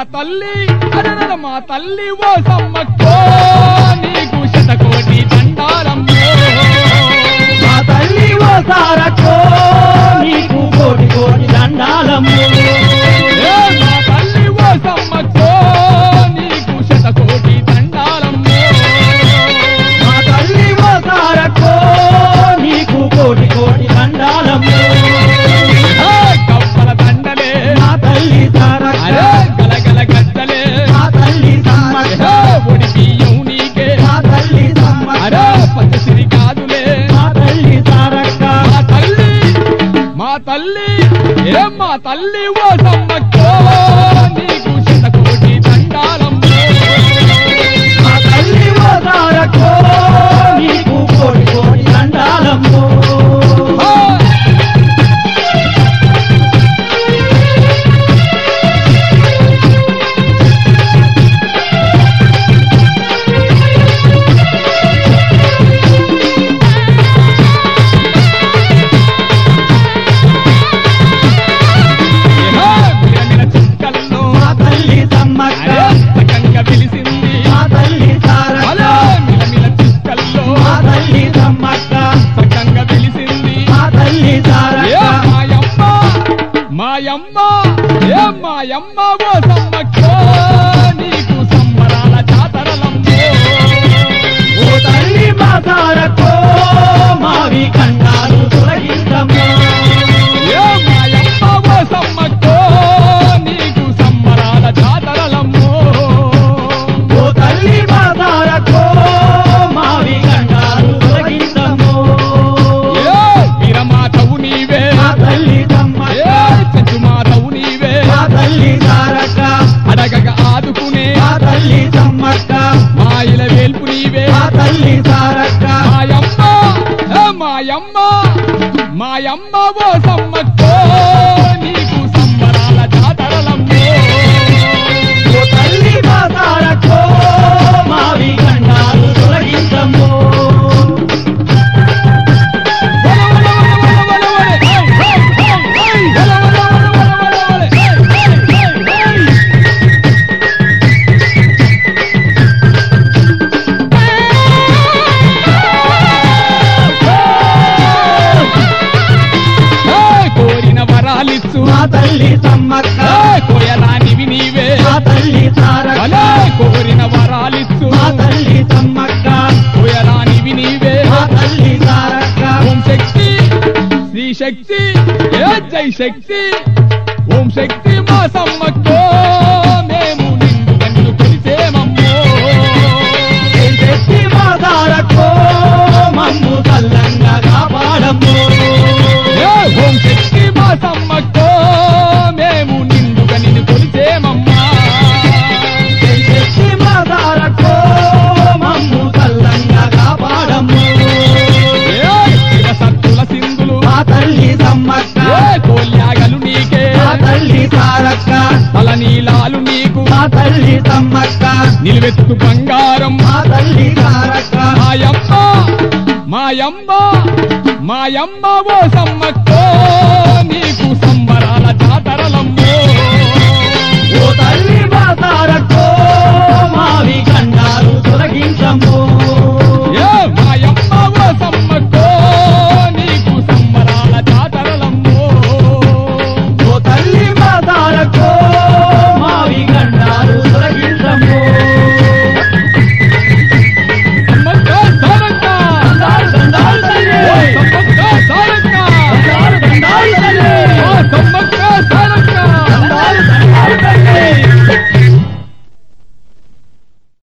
తల్లి అరరర మా తల్లి ఓ సమ్మక్కో నీకు శతకోటి దండాలమ్మో మా తల్లి ఓ సారక్కో నీకు కోటి కోటి దండాలమ్ము ఏ మా తల్లి ఓ సమ్మక్కో నీకు శతకోటి దండాలమ్మో మా తల్లి ఓ సారక్కో నీకు కోటి కోటి దండాలమ్ము ఏ కప్పల దండలే మా తల్లి సారక్క అరే గలగల గద్దలే మా తల్లి సమ్మక్క ఏ ఒడి బియ్యం నీకే మా తల్లి సమ్మక్క అరే పచ్చసిరి కాదులే మా తల్లి సారక్క మా తల్లి మా తల్లి ఏ మా తల్లి ఓ సమ్మక్కో నీకు శతకోటి దండాలమ్మో మా తల్లి ఓ సారక్కో నీకు కోటి కోటి దండాలమ్ము ఆ! ఏ మిలమిల చుక్కల్లో మా తల్లి సమ్మక్క అరే సకంగా పిలిసింది మా తల్లి సారక్క అలా మిలమిల చుక్కల్లో మా తల్లి సమ్మక్క సకంగా పిలిసింది మా తల్లి ఏ సారక్క మాయమ్మ మాయమ్మ ఏ మాయమ్మ ఓ సమ్మక్కో నీకు సంబరాల జాతరలమ్మో ఓ తల్లి మా సారక్కో మావి కండాలు తొలగించమ్మా ఏ మాయమ్మ ఓ సమ్మక్కో నీకు సంబరాల జాతరలమ్మో ఓ తల్లి మా సారక్కో మావి కండాలు తొలగించమ్మో ఏ వీరమాతవు నీవే మా తల్లి ఏ సమ్మక్క చెట్టుమాతవు నీవే మా తల్లి సారక్క అడగక ఆదుకునే మా తల్లి సమ్మక్క మాయిల వేల్పు నీవే మా తల్లి సారక్క మాయమ్మ ఏ మాయమ్మ మాయమ్మ ఓ సమ్మక్కో నీకు సంబరాల జాతరలమ్మో ఓ తల్లి మా సారక్కో మావి కండాలు తొలగించమ్మో కోరిన వరాలిచ్చు మా తల్లి సమ్మక్క కోయరానివి నీవే మా తల్లి సారక్క అలా కోరిన వరాలిచ్చు మా తల్లి సమ్మక్క కోయరానివి నీవే మా తల్లి సారక్క ఓం శక్తి శ్రీ శక్తి ఏ జై శక్తి ఓం శక్తి మా సమ్మక్కో మేము నిన్ను కన్ను కొలిసేమమ్మో ఏం శక్తి మా సారక్కో మమ్ము తల్లంగా కాపాడమ్మో ఏ ఓం శక్తి మా సమ్మక్కో మేము నిండుగా నిన్ను కొలిసేమమ్మా ఏం శక్తి మా సారక్కో మమ్ము తల్లంగా కాపాడమ్మో ఏ శివ సత్తుల సింధులు మా తల్లి సమ్మక్క ఏ కోల్యాగలు నీకే మా తల్లి సారక్క తల నీలాలు నీకు మా తల్లి సమ్మక్క నిలువెత్తు బంగారం మా తల్లి సారక్క మాయమ్మ మాయమ్మ మాయమ్మ ఓ సమ్మక్కో నీకు సంబరాల జాతరలమ్మో ఓ తల్లి మా సారక్కో మావి కండాలు తొలగించమ్మో